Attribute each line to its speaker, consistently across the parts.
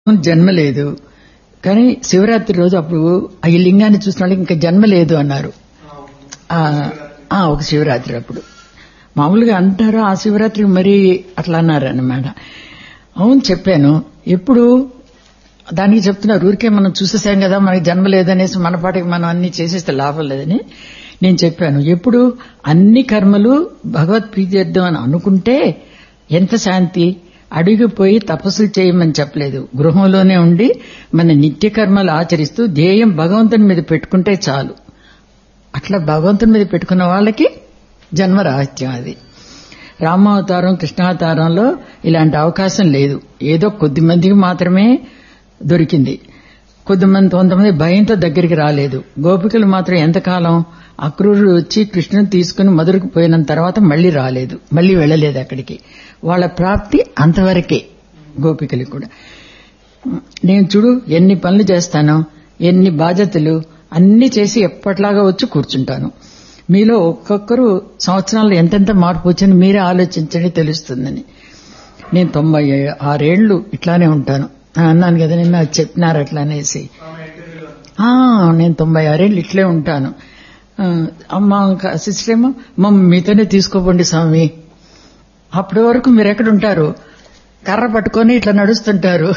Speaker 1: జన్మ లేదు కానీ శివరాత్రి రోజు అప్పుడు ఈ లింగాన్ని చూసిన వాళ్ళకి ఇంకా జన్మ లేదు అన్నారు ఆ, ఆ, ఒక శివరాత్రి అప్పుడు మామూలుగా అంటారు ఆ శివరాత్రి మరి అట్లా అన్నారు అన్నమాట అవును చెప్పాను ఎప్పుడు దానికి చెప్తున్నారు ఊరికే మనం చూసేసాం కదా మనకి జన్మ లేదనేసి మన పాటికి మనం అన్ని చేసేస్తే లాభం లేదని నేను చెప్పాను ఎప్పుడు అన్ని కర్మలు భగవత్ ప్రీత్యర్థం అని అనుకుంటే ఎంత శాంతి అడిగిపోయి తపస్సులు చేయమని చెప్పలేదు గృహంలోనే ఉండి మన నిత్య కర్మలు ఆచరిస్తూ ధ్యేయం భగవంతుని మీద పెట్టుకుంటే చాలు అట్లా భగవంతుని మీద పెట్టుకున్న వాళ్ళకి జన్మ రహస్యం అది రామావతారం కృష్ణావతారంలో ఇలాంటి అవకాశం లేదు ఏదో కొద్ది మందికి మాత్రమే దొరికింది కొద్దిమంది కొంతమంది భయంతో దగ్గరికి రాలేదు గోపికలు మాత్రం ఎంతకాలం అక్రూరు వచ్చి కృష్ణుని తీసుకుని మధురకు పోయిన తర్వాత మళ్లీ రాలేదు మళ్లీ వెళ్ళలేదు అక్కడికి వాళ్ళ ప్రాప్తి అంతవరకే గోపికలు కూడా నేను చూడు ఎన్ని పనులు చేస్తానో ఎన్ని బాధ్యతలు అన్ని చేసి ఎప్పట్లాగా వచ్చి కూర్చుంటాను మీలో ఒక్కొక్కరు సంవత్సరాల్లో ఎంతెంత మార్పు వచ్చింది మీరే ఆలోచించండి తెలుస్తుందని నేను తొంభై ఆరేళ్లు ఇట్లానే ఉంటాను ఆ, అన్నాను కదా నిన్న చెప్పినారు అట్లా అనేసి ఆ, నేను తొంభై ఆరేళ్ళు ఇట్లే ఉంటాను ఆ, అమ్మ సిస్టర్ ఏమో మమ్మ మీతోనే తీసుకోపోండి స్వామి అప్పటి వరకు మీరు ఎక్కడ ఉంటారు కర్ర పట్టుకొని ఇట్లా నడుస్తుంటారు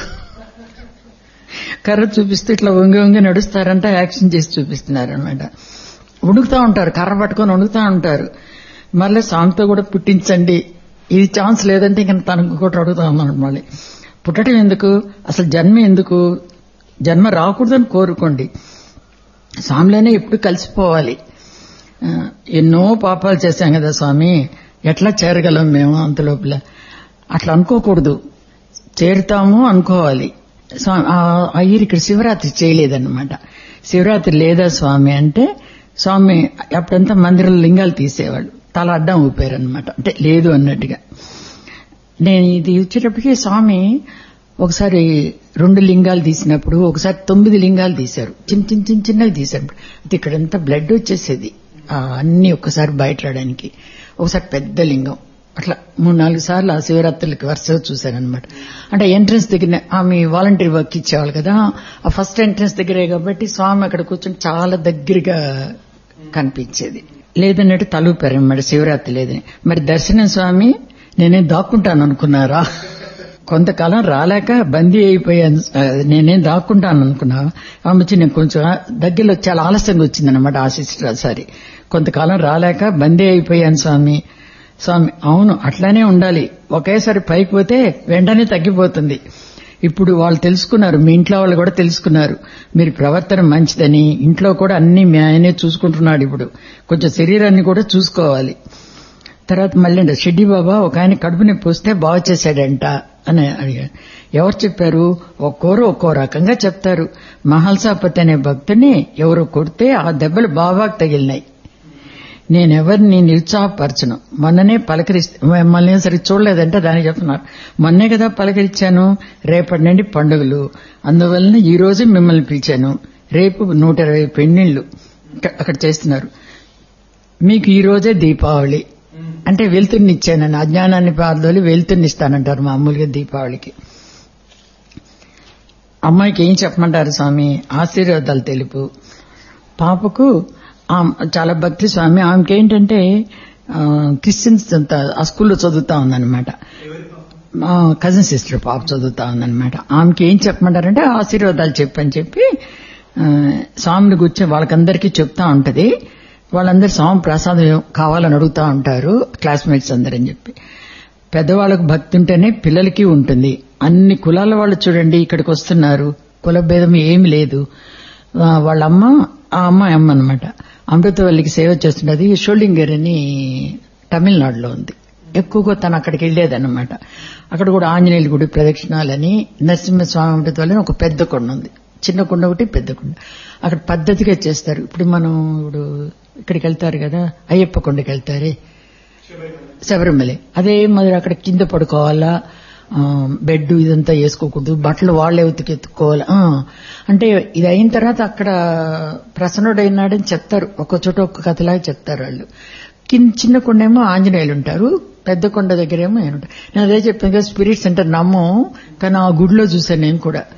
Speaker 1: కర్ర చూపిస్తూ ఇట్లా వంగి వంగి నడుస్తారంట యాక్షన్ చేసి చూపిస్తున్నారు అనమాట ఉణుకుతా ఉంటారు కర్ర పట్టుకొని ఉణుకుతా ఉంటారు మళ్ళీ స్వామితో కూడా పుట్టించండి ఇది ఛాన్స్ లేదంటే ఇంకా తనకు కూడా అడుగుతా ఉన్నాడు మళ్ళీ పుట్టడం ఎందుకు అసలు జన్మ ఎందుకు జన్మ రాకూడదని కోరుకోండి స్వామిలోనే ఎప్పుడు కలిసిపోవాలి ఆ, ఎన్నో పాపాలు చేశాం కదా స్వామి ఎట్లా చేరగలం మేము అంత లోపల అట్లా అనుకోకూడదు చేరుతాము అనుకోవాలి స్వామి ఆ- అయ్యర్ ఇక్కడ శివరాత్రి చేయలేదన్నమాట శివరాత్రి లేదా స్వామి అంటే స్వామి అప్పుడంతా మందిరంలో లింగాలు తీసేవాళ్ళు తల అడ్డం ఊపారనమాట అంటే లేదు అన్నట్టుగా నేను ఇది వచ్చేటప్పటికి స్వామి ఒకసారి రెండు లింగాలు తీసినప్పుడు ఒకసారి తొమ్మిది లింగాలు తీశారు చిన్న చిన్న చిన్న చిన్నవి తీశారు అయితే ఇక్కడంతా బ్లడ్ వచ్చేసేది ఆ, అన్ని ఒక్కసారి బయటరావడానికి ఒకసారి పెద్ద లింగం అట్లా మూడు నాలుగు సార్లు ఆ శివరాత్రులకి వరుసగా చూశానమాట అంటే ఎంట్రన్స్ దగ్గర ఆమె వాలంటీర్ వర్క్ ఇచ్చేవాళ్ళు కదా ఆ ఫస్ట్ ఎంట్రన్స్ దగ్గరే కాబట్టి స్వామి అక్కడ కూర్చొని చాలా దగ్గరగా కనిపించేది లేదన్నట్టు తలూపారనమాట శివరాత్రి లేదని మరి దర్శనం స్వామి నేనేం దాక్కుంటాను అనుకున్నారా కొంతకాలం రాలేక బందీ అయిపోయాను ఆ, నేనేం దాక్కుంటాను అనుకున్నా ఆమె వచ్చి నేను కొంచెం దగ్గరలో చాలా ఆలస్యంగా వచ్చిందనమాట ఆ సిస్టర్ సరే కొంతకాలం రాలేక బందీ అయిపోయాను స్వామి స్వామి అవును అట్లానే ఉండాలి ఒకేసారి పైకి పోతే వెంటనే తగ్గిపోతుంది ఇప్పుడు వాళ్ళు తెలుసుకున్నారు మీ ఇంట్లో వాళ్ళు కూడా తెలుసుకున్నారు మీరు ప్రవర్తన మంచిదని ఇంట్లో కూడా అన్ని మీ ఆయనే చూసుకుంటున్నాడు ఇప్పుడు కొంచెం శరీరాన్ని కూడా చూసుకోవాలి తర్వాత మళ్ళీ షెడ్డి బాబా ఒక ఆయన కడుపు నొప్పి వస్తే బాగు చేశాడంట అని అడిగారు ఎవరు చెప్పారు ఒక్కోరు ఒక్కో రకంగా చెప్తారు మహల్సాపతి అనే భక్తుని ఎవరో కొడితే ఆ దెబ్బలు బాబాకు తగిలినాయి నేనెవరిని నిరుత్సాహపరచను మొన్ననే పలకరిస్తే మిమ్మల్ని సరి చూడలేదంటే దానికి చెప్తున్నారు మొన్నే కదా పలకరించాను రేపటి నుండి పండుగలు అందువలన ఈ రోజు మిమ్మల్ని పిలిచాను రేపు నూట ఇరవై పెళ్లిళ్ళు అక్కడ చేస్తున్నారు మీకు ఈ రోజే దీపావళి అంటే వెలుతురునిచ్చానని అజ్ఞానాన్ని పారదోలి వెలుతురునిస్తానంటారు మామూలుగా దీపావళికి అమ్మాయికి ఏం చెప్పమంటారు స్వామి ఆశీర్వాదాలు తెలుపు పాపకు ఆమ్- చాలా భక్తి స్వామి ఆమెకి ఏంటంటే ఆ, క్రిస్టియన్స్ అంతా ఆ స్కూల్లో చదువుతా ఉందన్నమాట మా కజిన్ సిస్టర్ పాప చదువుతా ఉందన్నమాట ఆమెకి ఏం చెప్పమంటారంటే ఆశీర్వాదాలు చెప్పని చెప్పి ఆ, స్వామిని కూర్చొని వాళ్ళకందరికీ చెప్తా ఉంటది వాళ్ళందరూ స్వామి ప్రసాదం కావాలని అడుగుతా ఉంటారు క్లాస్మేట్స్ అందరని చెప్పి పెద్దవాళ్ళకు భక్తి ఉంటేనే పిల్లలకి ఉంటుంది అన్ని కులాల వాళ్ళు చూడండి ఇక్కడికి వస్తున్నారు కుల భేదం ఏమి లేదు ఆ, వాళ్ళ అమ్మ ఆ అమ్మాయి అమ్మ అనమాట అమృతవల్లికి సేవ చేస్తున్నది షోల్డింగర్ అని తమిళనాడులో ఉంది ఎక్కువగా తను అక్కడికి వెళ్లేదన్నమాట అక్కడ కూడా ఆంజనేయుల గుడి ప్రదక్షిణాలని నరసింహస్వామి అమృతవల్లి అని ఒక పెద్ద కొండ ఉంది చిన్న కొండ ఒకటి పెద్ద కొండ అక్కడ పద్ధతిగా చేస్తారు ఇప్పుడు మనం ఇప్పుడు ఇక్కడికి వెళ్తారు కదా అయ్యప్ప కొండకి వెళ్తారే శబరిమల అదే మరి అక్కడ కింద పడుకోవాలా ఆ, బెడ్ ఇదంతా వేసుకోకూడదు బట్టలు వాళ్ళే ఉతికెత్తుకోవాలి ఆ, అంటే ఇది అయిన తర్వాత అక్కడ ప్రసన్నుడైనాడని చెప్తారు ఒక్క చోట ఒక్క కథలాగా చెప్తారు వాళ్ళు కింద చిన్న కొండ ఏమో ఆంజనేయులు ఉంటారు పెద్ద కొండ దగ్గర ఏమో ఆయన ఉంటారు నేను అదే చెప్పాను కదా స్పిరిట్స్ అంటే నమ్మం కానీ ఆ గుడిలో చూశాను నేను కూడా